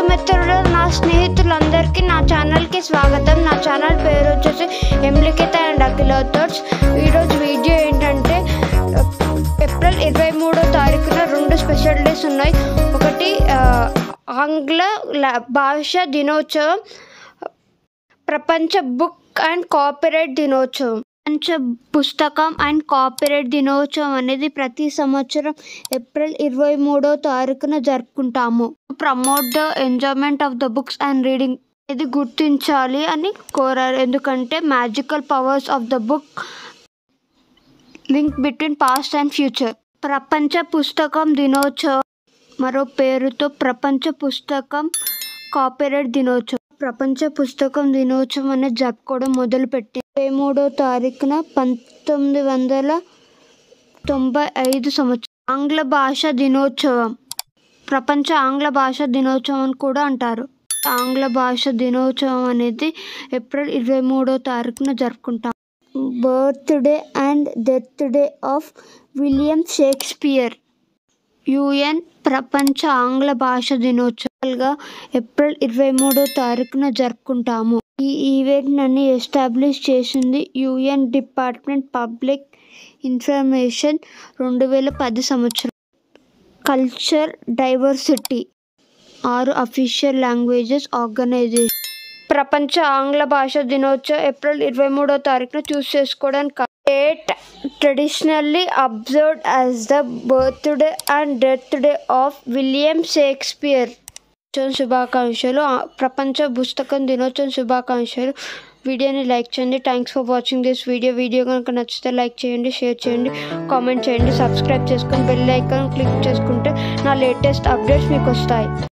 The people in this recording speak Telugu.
బంధుమిత్రులు నా స్నేహితులందరికీ నా ఛానల్కి స్వాగతం నా ఛానల్ పేరు వచ్చేసి ఎంలికిత అండ్ అఖిల థాట్స్ ఈరోజు వీడియో ఏంటంటే ఏప్రిల్ ఇరవై మూడో తారీఖున రెండు స్పెషల్ డేస్ ఉన్నాయి ఒకటి ఆ, ఆంగ్ల ల- భాష దినోత్సవం ప్రపంచ బుక్ అండ్ కాపీరైట్ దినోత్సవం ప్రపంచ పుస్తకం అండ్ కాపీరైట్ దినోత్సవం అనేది ప్రతి సంవత్సరం ఏప్రిల్ ఇరవై మూడో తారీఖున జరుపుకుంటాము promote the enjoyment of the books and reading ఇది గుర్తించాలి అని కోరారు ఎందుకంటే magical powers of the book link between past and future ప్రపంచ పుస్తకం దినోత్సవం మరో పేరుతో ప్రపంచ పుస్తకం కాపీరైట్ దినోత్సవం ప్రపంచ పుస్తకం దినోత్సవం అనేది జరుపుకోవడం మొదలుపెట్టి ఇరవై మూడో తారీఖున పంతొమ్మిది వందల తొంభై ఐదు సంవత్సరం ఆంగ్ల భాష దినోత్సవం ప్రపంచ ఆంగ్ల భాష దినోత్సవం అని కూడా అంటారు ఆంగ్ల భాష దినోత్సవం అనేది ఏప్రిల్ ఇరవై మూడో తారీఖున జరుపుకుంటాం birthday and death day of William Shakespeare UN ప్రపంచ ఆంగ్ల భాష దినోత్సవాలుగా ఏప్రిల్ ఇరవై మూడో తారీఖున జరుపుకుంటాము ఈ ఈవెంట్ అన్ని ఎస్టాబ్లిష్ చేసింది యుఎన్ డిపార్ట్మెంట్ పబ్లిక్ ఇన్ఫర్మేషన్ రెండు వేల పది సంవత్సరం కల్చర్ డైవర్సిటీ ఆరు అఫీషియల్ లాంగ్వేజెస్ ఆర్గనైజేషన్ ప్రపంచ ఆంగ్ల భాష దినోత్సవం ఏప్రిల్ ఇరవై మూడో తారీఖున చూస్ చేసుకోవడానికి date traditionally observed as the birthday and death day of William Shakespeare దినోత్సవం శుభాకాంక్షలు ఆ, ప్రపంచ పుస్తకం దినోత్సవం శుభాకాంక్షలు వీడియోని లైక్ చేయండి thanks for watching this video video కనుక నచ్చితే లైక్ చేయండి షేర్ చేయండి కామెంట్ చేయండి సబ్స్క్రైబ్ చేసుకొని బెల్ ఐకాన్ క్లిక్ చేసుకుంటే నా లేటెస్ట్ అప్డేట్స్ మీకు వస్తాయి